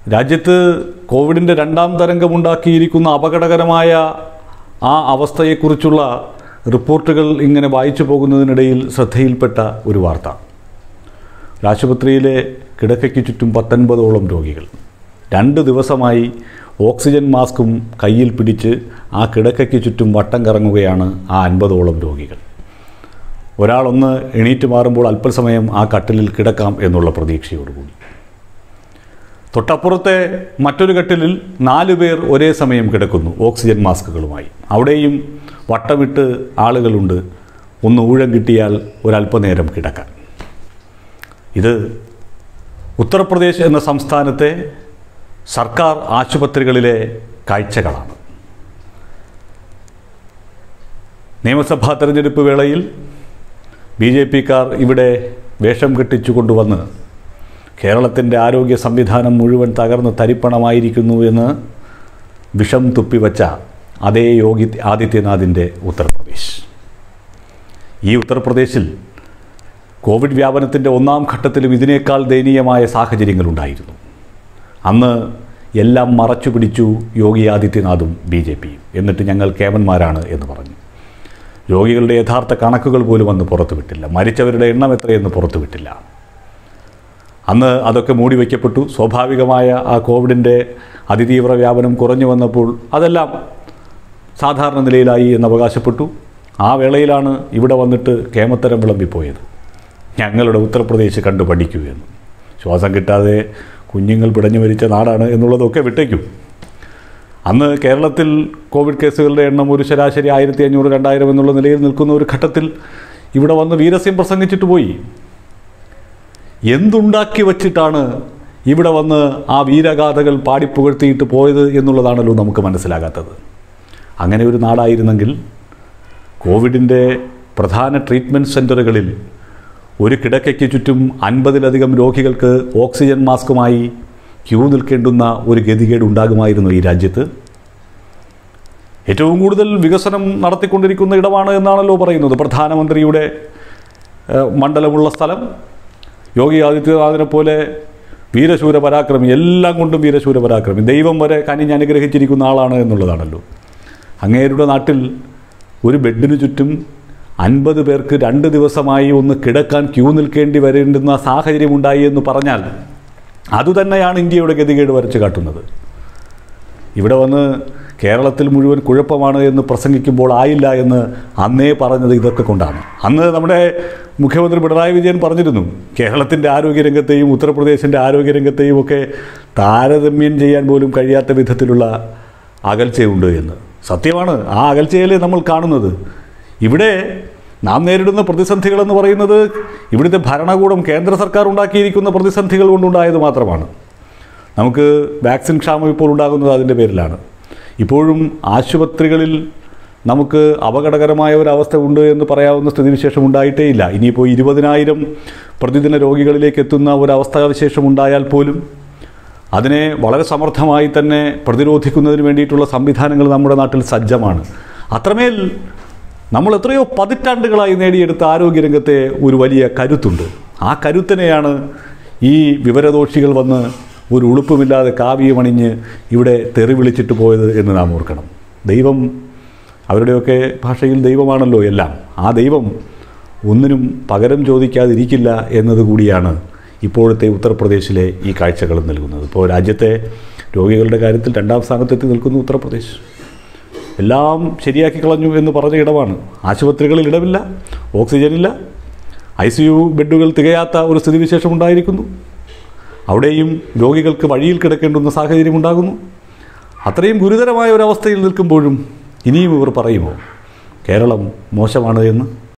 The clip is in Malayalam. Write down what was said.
രാജ്യത്ത് കോവിഡിൻ്റെ രണ്ടാം തരംഗമുണ്ടാക്കിയിരിക്കുന്ന അപകടകരമായ ആ അവസ്ഥയെക്കുറിച്ചുള്ള റിപ്പോർട്ടുകൾ ഇങ്ങനെ വായിച്ചു പോകുന്നതിനിടയിൽ ശ്രദ്ധയിൽപ്പെട്ട ഒരു വാർത്ത ഒരു ആശുപത്രിയിലെ കിടക്കയ്ക്ക് ചുറ്റും പത്തൊൻപതോളം രോഗികൾ രണ്ട് ദിവസമായി ഓക്സിജൻ മാസ്കും കയ്യിൽ പിടിച്ച് ആ കിടക്കയ്ക്ക് ചുറ്റും വട്ടം കറങ്ങുകയാണ് ആ അൻപതോളം രോഗികൾ ഒരാളൊന്ന് എണീറ്റ് മാറുമ്പോൾ അല്പസമയം ആ കട്ടിലിൽ കിടക്കാം എന്നുള്ള പ്രതീക്ഷയോടുകൂടി തൊട്ടപ്പുറത്തെ മറ്റൊരു കട്ടിലിൽ നാലു പേർ ഒരേ സമയം കിടക്കുന്നു ഓക്സിജൻ മാസ്കുകളുമായി അവിടെയും വട്ടമിട്ട് ആളുകളുണ്ട് ഒന്ന് ഊഴം കിട്ടിയാൽ ഒരല്പനേരം കിടക്കാൻ ഇത് ഉത്തർപ്രദേശ് എന്ന സംസ്ഥാനത്തെ സർക്കാർ ആശുപത്രികളിലെ കാഴ്ചകളാണ് നിയമസഭാ തെരഞ്ഞെടുപ്പ് വേളയിൽ ബി ജെ പിക്കാർ ഇവിടെ വേഷം കെട്ടിച്ചു കൊണ്ടുവന്ന് കേരളത്തിൻ്റെ ആരോഗ്യ സംവിധാനം മുഴുവൻ തകർന്ന് തരിപ്പണമായിരിക്കുന്നു എന്ന് വിഷം തുപ്പിവച്ച അതേ യോഗി ആദിത്യനാഥിൻ്റെ ഉത്തർപ്രദേശ് ഈ ഉത്തർപ്രദേശിൽ കോവിഡ് വ്യാപനത്തിൻ്റെ ഒന്നാം ഘട്ടത്തിലും ഇതിനേക്കാൾ ദയനീയമായ സാഹചര്യങ്ങളുണ്ടായിരുന്നു അന്ന് എല്ലാം മറച്ചു പിടിച്ചു യോഗി ആദിത്യനാഥും ബി ജെ പിയും എന്നിട്ട് ഞങ്ങൾ കേമന്മാരാണ് എന്ന് പറഞ്ഞു രോഗികളുടെ യഥാർത്ഥ കണക്കുകൾ പോലും അന്ന് പുറത്തുവിട്ടില്ല മരിച്ചവരുടെ എണ്ണം എത്രയെന്ന് പുറത്തുവിട്ടില്ല അന്ന് അതൊക്കെ മൂടി വയ്ക്കപ്പെട്ടു സ്വാഭാവികമായ ആ കോവിഡിൻ്റെ അതിതീവ്ര വ്യാപനം കുറഞ്ഞു വന്നപ്പോൾ അതെല്ലാം സാധാരണ നിലയിലായി എന്ന് അവകാശപ്പെട്ടു ആ വേളയിലാണ് ഇവിടെ വന്നിട്ട് കേമത്തരം വിളമ്പിപ്പോയത് ഞങ്ങളുടെ ഉത്തർപ്രദേശ് കണ്ടു പഠിക്കൂ എന്ന് ശ്വാസം കിട്ടാതെ കുഞ്ഞുങ്ങൾ പിടഞ്ഞു മരിച്ച നാടാണ് എന്നുള്ളതൊക്കെ വിട്ടേക്കും അന്ന് കേരളത്തിൽ കോവിഡ് കേസുകളുടെ എണ്ണം ഒരു ശരാശരി ആയിരത്തി അഞ്ഞൂറ് രണ്ടായിരം എന്നുള്ള നിലയിൽ നിൽക്കുന്ന ഒരു ഘട്ടത്തിൽ ഇവിടെ വന്ന് വീരസ്യം പ്രസംഗിച്ചിട്ട് പോയി എന്തുണ്ടാക്കി വച്ചിട്ടാണ് ഇവിടെ വന്ന് ആ വീരഗാഥകൾ പാടിപ്പുകഴ്ത്തിയിട്ട് പോയത് എന്നുള്ളതാണല്ലോ നമുക്ക് മനസ്സിലാകാത്തത് അങ്ങനെ ഒരു നാടായിരുന്നെങ്കിൽ കോവിഡിൻ്റെ പ്രധാന ട്രീറ്റ്മെൻറ്റ് സെൻ്ററുകളിൽ ഒരു കിടക്കയ്ക്ക് ചുറ്റും അൻപതിലധികം രോഗികൾക്ക് ഓക്സിജൻ മാസ്കുമായി ക്യൂ നിൽക്കേണ്ടുന്ന ഒരു ഗതികേട് ഉണ്ടാകുമായിരുന്നു ഈ രാജ്യത്ത് ഏറ്റവും കൂടുതൽ വികസനം നടത്തിക്കൊണ്ടിരിക്കുന്ന ഇടമാണ് എന്നാണല്ലോ പറയുന്നത് പ്രധാനമന്ത്രിയുടെ ഏഹ്, മണ്ഡലമുള്ള സ്ഥലം യോഗി ആദിത്യനാഥിനെ പോലെ വീരശൂര പരാക്രമി എല്ലാം കൊണ്ടും വീരശൂര പരാക്രമി ദൈവം വരെ കനിഞ്ഞ് അനുഗ്രഹിച്ചിരിക്കുന്ന ആളാണ് എന്നുള്ളതാണല്ലോ അങ്ങേരുടെ നാട്ടിൽ ഒരു ബെഡിനു ചുറ്റും അൻപത് പേർക്ക് രണ്ട് ദിവസമായി ഒന്ന് കിടക്കാൻ ക്യൂ നിൽക്കേണ്ടി വരേണ്ടുന്ന സാഹചര്യമുണ്ടായി എന്ന് പറഞ്ഞാൽ അതുതന്നെയാണ് ഇന്ത്യയുടെ ഗതികേട് വരച്ച് കാട്ടുന്നത് ഇവിടെ വന്ന് കേരളത്തിൽ മുഴുവൻ കുഴപ്പമാണ് എന്ന് പ്രസംഗിക്കുമ്പോൾ ആയില്ല എന്ന് അന്നേ പറഞ്ഞത് ഇതൊക്കെ കൊണ്ടാണ് അന്ന് നമ്മുടെ മുഖ്യമന്ത്രി പിണറായി വിജയൻ പറഞ്ഞിരുന്നു കേരളത്തിൻ്റെ ആരോഗ്യരംഗത്തെയും ഉത്തർപ്രദേശിൻ്റെ ആരോഗ്യരംഗത്തെയും ഒക്കെ താരതമ്യം ചെയ്യാൻ പോലും കഴിയാത്ത വിധത്തിലുള്ള അകൽച്ചയുണ്ട് എന്ന് സത്യമാണ് ആ അകൽച്ചയല്ലേ നമ്മൾ കാണുന്നത് ഇവിടെ നാം നേരിടുന്ന പ്രതിസന്ധികളെന്ന് പറയുന്നത് ഇവിടുത്തെ ഭരണകൂടം കേന്ദ്ര സർക്കാർ ഉണ്ടാക്കിയിരിക്കുന്ന പ്രതിസന്ധികൾ കൊണ്ടുണ്ടായത് മാത്രമാണ് നമുക്ക് വാക്സിൻ ക്ഷാമം ഇപ്പോൾ ഉണ്ടാകുന്നത് അതിൻ്റെ പേരിലാണ് ഇപ്പോഴും ആശുപത്രികളിൽ നമുക്ക് അപകടകരമായ ഒരു അവസ്ഥ ഉണ്ട് എന്ന് പറയാവുന്ന സ്ഥിതിവിശേഷം ഉണ്ടായിട്ടേ ഇല്ല ഇനിയിപ്പോൾ ഇരുപതിനായിരം പ്രതിദിന രോഗികളിലേക്ക് എത്തുന്ന ഒരു അവസ്ഥാവിശേഷം ഉണ്ടായാൽ പോലും അതിനെ വളരെ സമർത്ഥമായി തന്നെ പ്രതിരോധിക്കുന്നതിന് വേണ്ടിയിട്ടുള്ള സംവിധാനങ്ങൾ നമ്മുടെ നാട്ടിൽ സജ്ജമാണ് അത്രമേൽ നമ്മൾ എത്രയോ പതിറ്റാണ്ടുകളായി നേടിയെടുത്ത ആരോഗ്യരംഗത്തെ ഒരു വലിയ കരുത്തുണ്ട് ആ കരുത്തിനെയാണ് ഈ വിവരദോഷികൾ വന്ന് ഒരു ഉളുപ്പുമില്ലാതെ കാവ്യമണിഞ്ഞ് ഇവിടെ തെറി വിളിച്ചിട്ട് പോയത് എന്ന് നാം ഓർക്കണം ദൈവം അവരുടെയൊക്കെ ഭാഷയിൽ ദൈവമാണല്ലോ എല്ലാം ആ ദൈവം ഒന്നിനും പകരം ചോദിക്കാതിരിക്കില്ല എന്നതുകൂടിയാണ് ഇപ്പോഴത്തെ ഉത്തർപ്രദേശിലെ ഈ കാഴ്ചകൾ നൽകുന്നത് ഇപ്പോൾ രാജ്യത്തെ രോഗികളുടെ കാര്യത്തിൽ രണ്ടാം സ്ഥാനത്തെത്തി നിൽക്കുന്നു ഉത്തർപ്രദേശ് എല്ലാം ശരിയാക്കി കളഞ്ഞു എന്ന് പറഞ്ഞ ഇടമാണ് ആശുപത്രികളിൽ ഇടമില്ല ഓക്സിജനില്ല ഐ സി യു ബെഡുകൾ തികയാത്ത ഒരു സ്ഥിതിവിശേഷം ഉണ്ടായിരിക്കുന്നു അവിടെയും രോഗികൾക്ക് വഴിയിൽ കിടക്കേണ്ടുന്ന സാഹചര്യം ഉണ്ടാകുന്നു അത്രയും ഗുരുതരമായ ഒരവസ്ഥയിൽ നിൽക്കുമ്പോഴും ഇനിയും ഇവർ പറയുമോ കേരളം മോശമാണ് എന്ന്